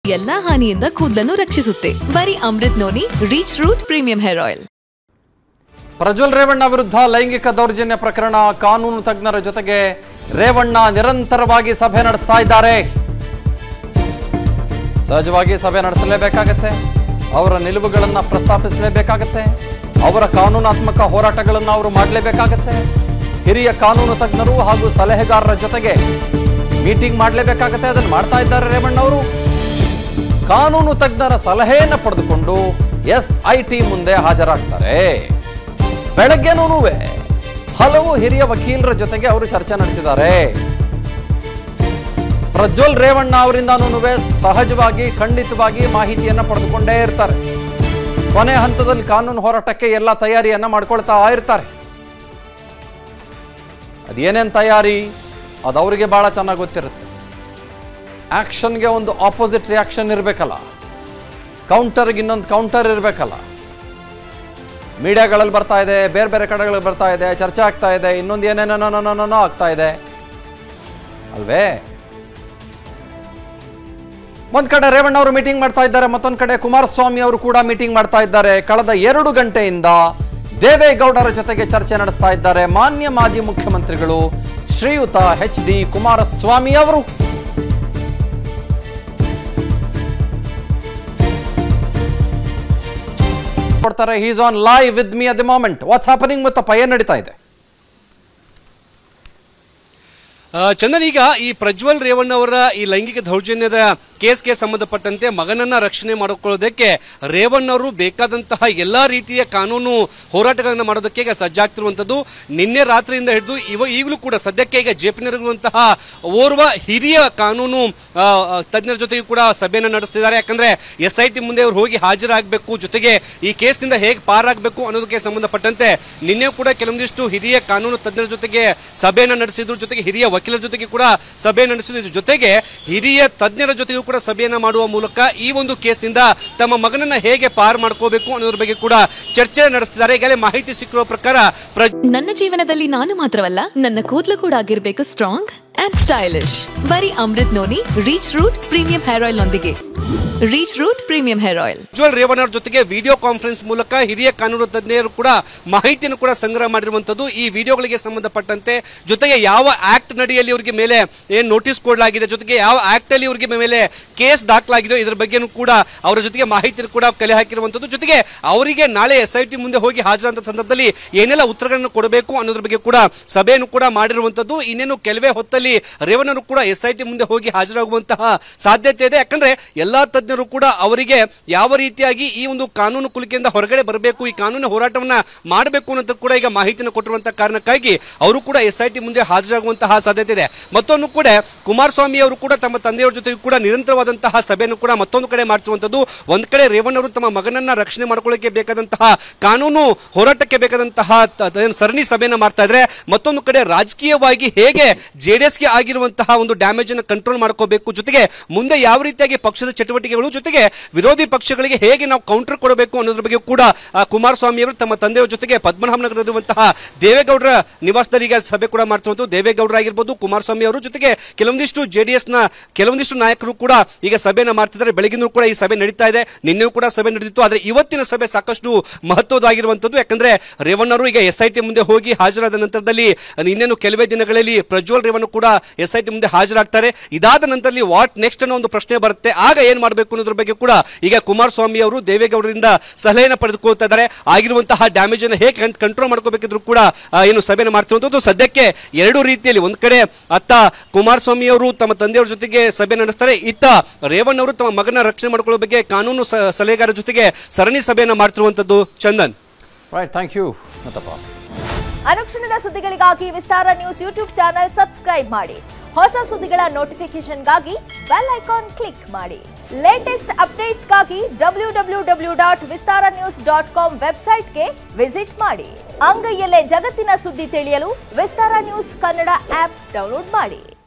ಎಲ್ಲಾ ಹಾನಿಯಿಂದ ಕೂದಲನ್ನು ರಕ್ಷಿಸುತ್ತೆ ಬರೀ Amrut noni reach root premium hair oil Prajwal Revanna ವಿರುದ್ಧ ಲೈಂಗಿಕ ದೌರ್ಜನ್ಯ ಪ್ರಕರಣ ಕಾನೂನು ತಜ್ಞರ ಜೊತೆಗೆ ರೇವಣ್ಣ ನಿರಂತರವಾಗಿ ಸಭೆ ನಡೆಸ್ತಾ ಇದ್ದಾರೆ ಸಹಜವಾಗಿ ಸಭೆ ನಡೆಸಲೇಬೇಕಾಗತ್ತೆ ಅವರ ನಿಲುವುಗಳನ್ನು ಪ್ರಸ್ತಾಪಿಸಲೇಬೇಕಾಗತ್ತೆ ಅವರ ಕಾನೂನಾತ್ಮಕ ಹೋರಾಟಗಳನ್ನು ಅವರು ಮಾಡಲೇಬೇಕಾಗತ್ತೆ ಹಿರಿಯ ಕಾನೂನು ತಜ್ಞರು ಹಾಗೂ ಸಲಹೆಗಾರರ ಜೊತೆಗೆ ಮೀಟಿಂಗ್ ಮಾಡಲೇಬೇಕಾಗತ್ತೆ ಅದನ್ನು ಮಾಡ್ತಾ ಇದ್ದಾರೆ ರೇವಣ್ಣ ಅವರು ಕಾನೂನು ತಜ್ಞರ ಸಲಹೆಯನ್ನು ಪಡೆದುಕೊಂಡು ಎಸ್ ಐ ಟಿ ಮುಂದೆ ಹಾಜರಾಗ್ತಾರೆ ಬೆಳಗ್ಗೆನೂ ಹಲವು ಹಿರಿಯ ವಕೀಲರ ಜೊತೆಗೆ ಅವರು ಚರ್ಚೆ ನಡೆಸಿದ್ದಾರೆ ಪ್ರಜ್ವಲ್ ರೇವಣ್ಣ ಅವರಿಂದನೂ ಸಹಜವಾಗಿ ಖಂಡಿತವಾಗಿ ಮಾಹಿತಿಯನ್ನ ಪಡೆದುಕೊಂಡೇ ಇರ್ತಾರೆ ಕೊನೆ ಹಂತದಲ್ಲಿ ಕಾನೂನು ಹೋರಾಟಕ್ಕೆ ಎಲ್ಲ ತಯಾರಿಯನ್ನ ಮಾಡ್ಕೊಳ್ತಾ ಇರ್ತಾರೆ ಅದೇನೇನು ತಯಾರಿ ಅದು ಅವರಿಗೆ ಬಹಳ ಚೆನ್ನಾಗಿ ಗೊತ್ತಿರುತ್ತೆ ಆಕ್ಷನ್ಗೆ ಒಂದು ಆಪೋಸಿಟ್ ರಿಯಾಕ್ಷನ್ ಇರಬೇಕಲ್ಲ ಕೌಂಟರ್ಗೆ ಇನ್ನೊಂದು ಕೌಂಟರ್ ಇರಬೇಕಲ್ಲ ಮೀಡಿಯಾಗಳಲ್ಲಿ ಬರ್ತಾ ಇದೆ ಬೇರೆ ಬೇರೆ ಕಡೆಗಳಲ್ಲಿ ಬರ್ತಾ ಇದೆ ಚರ್ಚೆ ಆಗ್ತಾ ಇದೆ ಇನ್ನೊಂದು ಏನೇನೋ ಆಗ್ತಾ ಇದೆ ಅಲ್ವೇ ಒಂದ್ ಕಡೆ ರೇವಣ್ಣ ಅವರು ಮೀಟಿಂಗ್ ಮಾಡ್ತಾ ಇದ್ದಾರೆ ಮತ್ತೊಂದ್ ಕಡೆ ಕುಮಾರಸ್ವಾಮಿ ಅವರು ಕೂಡ ಮೀಟಿಂಗ್ ಮಾಡ್ತಾ ಇದ್ದಾರೆ ಕಳೆದ ಎರಡು ಗಂಟೆಯಿಂದ ದೇವೇಗೌಡರ ಜೊತೆಗೆ ಚರ್ಚೆ ನಡೆಸ್ತಾ ಇದ್ದಾರೆ ಮಾನ್ಯ ಮಾಜಿ ಮುಖ್ಯಮಂತ್ರಿಗಳು ಶ್ರೀಯುತ ಎಚ್ ಡಿ ಕುಮಾರಸ್ವಾಮಿ ಅವರು ಕೊಡ್ತಾರೆ he's on live with me at the moment what's happening ಮತ್ತಪ್ಪ ಏನ್ ನಡೀತಾ ಇದೆ ಆ, ಚಂದನ್ ಈಗ ಈ ಪ್ರಜ್ವಲ್ ರೇವಣ್ಣ ಅವರ ಈ ಲೈಂಗಿಕ ದೌರ್ಜನ್ಯದ ಕೇಸ್ಗೆ ಸಂಬಂಧಪಟ್ಟಂತೆ ಮಗನನ್ನ ರಕ್ಷಣೆ ಮಾಡಿಕೊಳ್ಳೋದಕ್ಕೆ ರೇವಣ್ಣವರು ಬೇಕಾದಂತಹ ಎಲ್ಲಾ ರೀತಿಯ ಕಾನೂನು ಹೋರಾಟಗಳನ್ನು ಮಾಡೋದಕ್ಕೆ ಈಗ ಸಜ್ಜಾಗ್ತಿರುವಂಥದ್ದು ನಿನ್ನೆ ರಾತ್ರಿಯಿಂದ ಹಿಡಿದು ಇವ ಈಗಲೂ ಕೂಡ ಸದ್ಯಕ್ಕೆ ಈಗ ಜೆಪಿನಲ್ಲಿರುವಂತಹ ಓರ್ವ ಹಿರಿಯ ಕಾನೂನು ಆ, ಆ, ತಜ್ಞರ ಜೊತೆಗೂ ಕೂಡ ಸಭೆಯನ್ನು ನಡೆಸ್ತಿದ್ದಾರೆ ಯಾಕಂದ್ರೆ ಎಸ್ ಐ ಟಿ ಮುಂದೆ ಅವ್ರು ಹೋಗಿ ಹಾಜರಾಗಬೇಕು ಜೊತೆಗೆ ಈ ಕೇಸ್ನಿಂದ ಹೇಗೆ ಪಾರಾಗಬೇಕು ಅನ್ನೋದಕ್ಕೆ ಸಂಬಂಧಪಟ್ಟಂತೆ ನಿನ್ನೆ ಕೂಡ ಕೆಲವೊಂದಿಷ್ಟು ಹಿರಿಯ ಕಾನೂನು ತಜ್ಞರ ಜೊತೆಗೆ ಸಭೆಯನ್ನು ನಡೆಸಿದ್ರು ಜೊತೆಗೆ ಹಿರಿಯ ವಕೀಲರ ಜೊತೆಗೆ ಕೂಡ ಸಭೆ ನಡೆಸಿದ್ರು ಜೊತೆಗೆ ಹಿರಿಯ ತಜ್ಞರ ಜೊತೆಗೂ ಕೂಡ ಸಭೆಯನ್ನ ಮಾಡುವ ಮೂಲಕ ಈ ಒಂದು ಕೇಸ್ನಿಂದ ತಮ್ಮ ಮಗನನ್ನ ಹೇಗೆ ಪಾರ್ ಮಾಡ್ಕೋಬೇಕು ಅನ್ನೋದ್ರ ಬಗ್ಗೆ ಕೂಡ ಚರ್ಚೆ ನಡೆಸ್ತಿದ್ದಾರೆ ಈಗಲೇ ಮಾಹಿತಿ ಸಿಕ್ಕಿರೋ ಪ್ರಕಾರ ಪ್ರಜ್ ನನ್ನ ಜೀವನದಲ್ಲಿ ನಾನು ಮಾತ್ರವಲ್ಲ ನನ್ನ ಕೂದಲು ಕೂಡ ಆಗಿರ್ಬೇಕು ಸ್ಟ್ರಾಂಗ್ ಅಂಡ್ ಸ್ಟೈಲಿಶ್ ಬರೀ Amrut noni reach root premium hair oil ನೊಂದಿಗೆ reach root premium hair oil Prajwal Revanna ಅವ್ರ ಜೊತೆಗೆ ವಿಡಿಯೋ ಕಾನ್ಫರೆನ್ಸ್ ಮೂಲಕ ಹಿರಿಯ ಕಾನೂನು ತಜ್ಞರು ಕೂಡ ಮಾಹಿತಿಯನ್ನು ಕೂಡ ಸಂಗ್ರಹ ಮಾಡಿರುವಂತದ್ದು ಈ ವಿಡಿಯೋಗಳಿಗೆ ಸಂಬಂಧಪಟ್ಟಂತೆ ಜೊತೆಗೆ ಯಾವ ಆಕ್ಟ್ ನಡಿಯಲ್ಲಿ ಅವರಿಗೆ ಮೇಲೆ ಏನ್ ನೋಟಿಸ್ ಕೊಡಲಾಗಿದೆ ಜೊತೆಗೆ ಯಾವ ಆಕ್ಟ್ ಅಲ್ಲಿ ಇವರಿಗೆ ಮೇಲೆ ಕೇಸ್ ದಾಖಲಾಗಿದೆ ಇದರ ಬಗ್ಗೆನೂ ಕೂಡ ಅವರ ಜೊತೆಗೆ ಮಾಹಿತಿಯನ್ನು ಕೂಡ ಕಲೆ ಹಾಕಿರುವಂತದ್ದು ಜೊತೆಗೆ ಅವರಿಗೆ ನಾಳೆ ಎಸ್ ಐ ಟಿ ಮುಂದೆ ಹೋಗಿ ಹಾಜರಾದ ಸಂದರ್ಭದಲ್ಲಿ ಏನೆಲ್ಲ ಉತ್ತರಗಳನ್ನು ಕೊಡಬೇಕು ಅನ್ನೋದ್ರ ಬಗ್ಗೆ ಕೂಡ ಸಭೆಯನ್ನು ಕೂಡ ಮಾಡಿರುವಂತದ್ದು ಇನ್ನೇನು ಕೆಲವೇ ಹೊತ್ತಲ್ಲಿ ರೇವಣ್ಣರು ಕೂಡ ಎಸ್ ಐ ಟಿ ಮುಂದೆ ಹೋಗಿ ಹಾಜರಾಗುವಂತಹ ಸಾಧ್ಯತೆ ಇದೆ ಯಾಕಂದ್ರೆ ಎಲ್ಲಾ ತಜ್ಞರು ಕೂಡ ಅವರಿಗೆ ಯಾವ ರೀತಿಯಾಗಿ ಈ ಒಂದು ಕಾನೂನು ಕುಲಿಕೆಯಿಂದ ಹೊರಗಡೆ ಬರಬೇಕು ಈ ಕಾನೂನು ಹೋರಾಟವನ್ನ ಮಾಡಬೇಕು ಅನ್ನೋದು ಕೂಡ ಈಗ ಮಾಹಿತಿಯನ್ನು ಕೊಟ್ಟಿರುವಂತಹ ಕಾರಣಕ್ಕಾಗಿ ಅವರು ಕೂಡ ಎಸ್ ಐ ಟಿ ಮುಂದೆ ಹಾಜರಾಗುವಂತಹ ಸಾಧ್ಯತೆ ಇದೆ ಮತ್ತೊಂದು ಕೂಡ ಕುಮಾರಸ್ವಾಮಿ ಅವರು ಕೂಡ ತಮ್ಮ ತಂದೆಯವರ ಜೊತೆಗೂ ಕೂಡ ನಿರಂತರವಾದಂತಹ ಸಭೆಯನ್ನು ಕೂಡ ಮತ್ತೊಂದು ಕಡೆ ಮಾಡ್ತಿರುವಂತದ್ದು ಒಂದ್ ಕಡೆ ರೇವಣ್ಣವರು ತಮ್ಮ ಮಗನನ್ನ ರಕ್ಷಣೆ ಮಾಡ್ಕೊಳ್ಳಿಕ್ಕೆ ಬೇಕಾದಂತಹ ಕಾನೂನು ಹೋರಾಟಕ್ಕೆ ಬೇಕಾದಂತಹ ತ- ತ- ಸರಣಿ ಸಭೆಯನ್ನ ಮಾಡ್ತಾ ಇದ್ರೆ ಮತ್ತೊಂದು ಕಡೆ ರಾಜಕೀಯವಾಗಿ ಹೇಗೆ ಜೆ ಡಿ ಎಸ್ಗೆ ಆಗಿರುವಂತಹ ಒಂದು ಡ್ಯಾಮೇಜ್ ಅನ್ನು ಕಂಟ್ರೋಲ್ ಮಾಡ್ಕೋಬೇಕು ಜೊತೆಗೆ ಮುಂದೆ ಯಾವ ರೀತಿಯಾಗಿ ಪಕ್ಷದ ಚಟುವಟಿಕೆಗಳು ಜೊತೆಗೆ ವಿರೋಧಿ ಪಕ್ಷಗಳಿಗೆ ಹೇಗೆ ನಾವು ಕೌಂಟರ್ ಕೊಡಬೇಕು ಅನ್ನೋದ್ರ ಬಗ್ಗೆ ಕೂಡ ಆ, ಕುಮಾರಸ್ವಾಮಿ ಅವರು ತಮ್ಮ ತಂದೆಯವರ ಜೊತೆಗೆ ಪದ್ಮನಾಭನಗರದಲ್ಲಿರುವಂತಹ ದೇವೇಗೌಡರ ನಿವಾಸದಲ್ಲಿ ಈಗ ಸಭೆ ಕೂಡ ಮಾಡ್ತಿರುವಂತಹ ದೇವೇಗೌಡರ ಆಗಿರ್ಬೋದು ಕುಮಾರಸ್ವಾಮಿ ಅವರು ಜೊತೆಗೆ ಕೆಲವೊಂದಿಷ್ಟು ಜೆ ಡಿ ಎಸ್ನ ಕೆಲವೊಂದಿಷ್ಟು ನಾಯಕರು ಕೂಡ ಈಗ ಸಭೆಯನ್ನ ಮಾಡ್ತಿದ್ದಾರೆ ಬೆಳಗಿನೂ ಕೂಡ ಈ ಸಭೆ ನಡೀತಾ ಇದೆ ನಿನ್ನೆಯೂ ಕೂಡ ಸಭೆ ನಡೆದಿತ್ತು ಆದರೆ ಇವತ್ತಿನ ಸಭೆ ಸಾಕಷ್ಟು ಮಹತ್ವದಾಗಿರುವಂತದ್ದು ಯಾಕಂದ್ರೆ ರೇವಣ್ಣರು ಈಗ ಎಸ್ ಐ ಟಿ ಮುಂದೆ ಹೋಗಿ ಹಾಜರಾದ ನಂತರದಲ್ಲಿ ಇನ್ನೇನು ಕೆಲವೇ ದಿನಗಳಲ್ಲಿ ಪ್ರಜ್ವಲ್ ರೇವಣ್ಣ ಕೂಡ ಎಸ್ ಐ ಟಿ ಮುಂದೆ ಹಾಜರಾಗ್ತಾರೆ ಇದಾದ ನಂತರದಲ್ಲಿ ವಾಟ್ ನೆಕ್ಸ್ಟ್ ಅನ್ನೋ ಒಂದು ಪ್ರಶ್ನೆ ಬರುತ್ತೆ ಆಗ ಏನ್ ಮಾಡಬೇಕು ಅನ್ನೋದ್ರ ಬಗ್ಗೆ ಕೂಡ ಈಗ ಕುಮಾರಸ್ವಾಮಿ ಅವರು ದೇವೇಗೌಡರಿಂದ ಸಲಹೆಯನ್ನು ಪಡೆದುಕೊಳ್ತಾ ಇದ್ದಾರೆ ಆಗಿರುವಂತಹ ಡ್ಯಾಮೇಜ್ ಅನ್ನು ಹೇಗೆ ಕಂಟ್ರೋಲ್ ಮಾಡ್ಕೋಬೇಕಿದ್ರು ಕೂಡ ಆ, ಏನು ಸಭೆಯನ್ನು ಮಾಡ್ತಿರುವಂತದ್ದು ಸದ್ಯಕ್ಕೆ ಎರಡು ರೀತಿಯಲ್ಲಿ ಒಂದ್ ಕಡೆ ಅತ್ತ ಕುಮಾರಸ್ವಾಮಿ ಅವರು ತಮ್ಮ ತಂದೆಯವರ ಜೊತೆಗೆ ಸಭೆ ನಡೆಸ್ತಾರೆ ಇತ್ತ ರೇವಣ್ಣ ಅವರು ತಮ್ಮ ಮಗನ ರಕ್ಷಣೆ ಮಾಡ್ಕೊಳ್ಳೋ ಬಗ್ಗೆ ಕಾನೂನು ಸ- ಸಲಹೆಗಾರರ ಜೊತೆಗೆ ಸರಣಿ ಸಭೆಯನ್ನು ಮಾಡ್ತಿರುವಂತದ್ದು ಚಂದನ್ ರೈಟ್ ಥ್ಯಾಂಕ್ ಯು ಮತ್ತಪ್ಪ ಅನುಕ್ಷಣದ ಸುದ್ದಿಗಳಿಗಾಗಿ Vistara news YouTube channel subscribe ಮಾಡಿ ಹೊಸ ಸುದ್ದಿಗಳ ನೋಟಿಫಿಕೇಶನ್ಗಾಗಿ ಬೆಲ್ ಐಕಾನ್ ಕ್ಲಿಕ್ ಮಾಡಿ ಲೇಟೆಸ್ಟ್ ಅಪ್ಡೇಟ್ಸ್ಗಾಗಿ W W W dot Vistara news dot com ವೆಬ್ಸೈಟ್ಗೆ ವಿಸಿಟ್ ಮಾಡಿ ಅಂಗೈಯಲ್ಲೇ ಜಗತ್ತಿನ ಸುದ್ದಿ ತಿಳಿಯಲು Vistara news Kannada app download ಮಾಡಿ